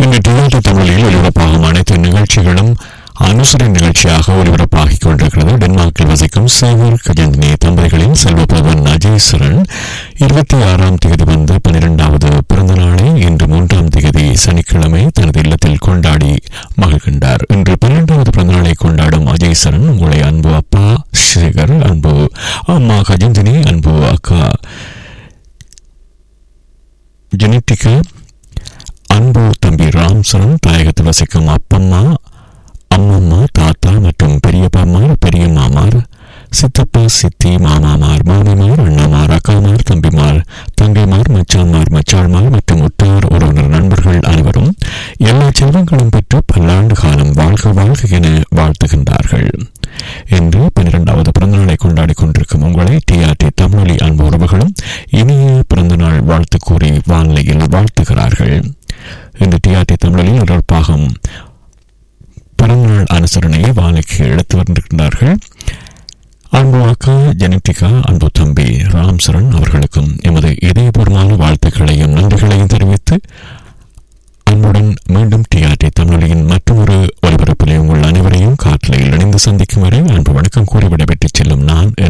இன்று டிஆர்டி தமிழில் ஒலிபரப்பாகும் அனைத்து நிகழ்ச்சிகளும் அனுசரி நிகழ்ச்சியாக ஒலிபரப்பாகிக் கொண்டிருக்கிறது டென்மார்க்கில் வசிக்கும் சேகர் கஜந்தினி தம்பதிகளின் செல்வபவன் அஜேஸ்வரன் இருபத்தி ஆறாம் தேதி வந்து பனிரெண்டாவது பிறந்த நாளை இன்று மூன்றாம் தேதி சனிக்கிழமை தனது இல்லத்தில் கொண்டாடி மகிழ்கின்றார் இன்று பன்னிரெண்டாவது பிறந்த நாளை கொண்டாடும் அஜேஸ்வரன் உங்களை அன்பு அப்பா சேகர் அன்பு அம்மா கஜந்தினி அன்பு அக்கா ஜெனட்டிகா அன்பு தம்பி ராம்சரன் தாயகத்தில் வசிக்கும் அப்பம்மா அம்மம்மா தாத்தா மற்றும் பெரியப்பாமார் பெரியம்மாமார் சித்தப்பா சித்தி மாமாமார் மாமிமார் அண்ணாமார் அக்காமார் தம்பிமார் தங்கைமார் மச்சான்மார் மச்சாள்மார் மற்றும் உற்றார் உறவினர் நண்பர்கள் அனைவரும் எல்லா செல்வங்களும் பெற்று பல்லாண்டு காலம் வாழ்க வாழ்க என வாழ்த்துகின்றார்கள் என்று பன்னிரெண்டாவது பிறந்தநாளை கொண்டாடி கொண்டிருக்கும் உங்களை டிஆர்டி தமிழொலி அன்பு உறவுகளும் இனிய பிறந்தநாள் வாழ்த்து கூறி வானிலையில் வாழ்த்துகிறார்கள் இந்த டிஆர்டி தமிழில் தொடர்பாகும் பிறந்தநாள் அனுசரணையை வானிலைக்கு எடுத்து வருகின்றார்கள் அன்பு அக்கா ஜெனட்டிகா அன்பு தம்பி ராம் சரண் அவர்களுக்கும் எமது இதயபூர்வமான வாழ்த்துக்களையும் நன்றிகளையும் தெரிவித்து அன்புடன் மீண்டும் டிஆர்டி தமிழொலியின் மற்றொரு ஒலிபரப்பிலே உங்கள் அனைவரையும் காற்றலையில் இணைந்து சந்திக்கும் வரை அன்பு வணக்கம் கூறி விடைபெற்றுச் செல்லும் நான்